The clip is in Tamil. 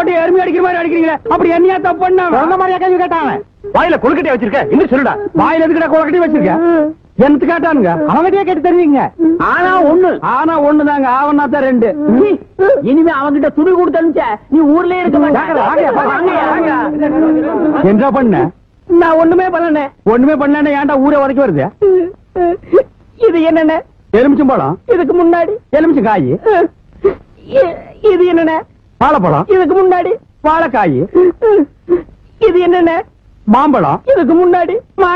போட்டு எருமை அடிக்கிற மாதிரி அடிக்கிறீங்களே அப்படி என்னையா தப்பு பண்ண பிறந்த மாதிரியா கேள்வி கேட்டான் வாயில கொழுக்கட்டையா வச்சிருக்க இன்னும் சொல்லுடா வாயில எதுக்குடா குளக்கட்டி வச்சிருக்க எனக்கு கேட்டானுங்க அவன்கிட்டயே கேட்டு தெரிஞ்சுங்க ஆனா ஒண்ணு ஆனா ஒண்ணுதாங்க ஆவனா தான் ரெண்டு இனிமே அவன்கிட்ட துணி கொடுத்து அனுப்பிச்ச நீ ஊர்லயே இருக்க மாட்டேன் என்ன பண்ண நான் ஒண்ணுமே பண்ணனே ஒண்ணுமே பண்ணல ஏன்டா ஊரே வரைக்கும் வருது இது என்னென்ன எலுமிச்சம்பழம் இதுக்கு முன்னாடி எலுமிச்சம் காய் இ- இது என்னென்ன வாழைப்பழம் இதுக்கு முன்னாடி வாழைக்காய் இது என்னென்ன மாம்பழம் இதுக்கு முன்னாடி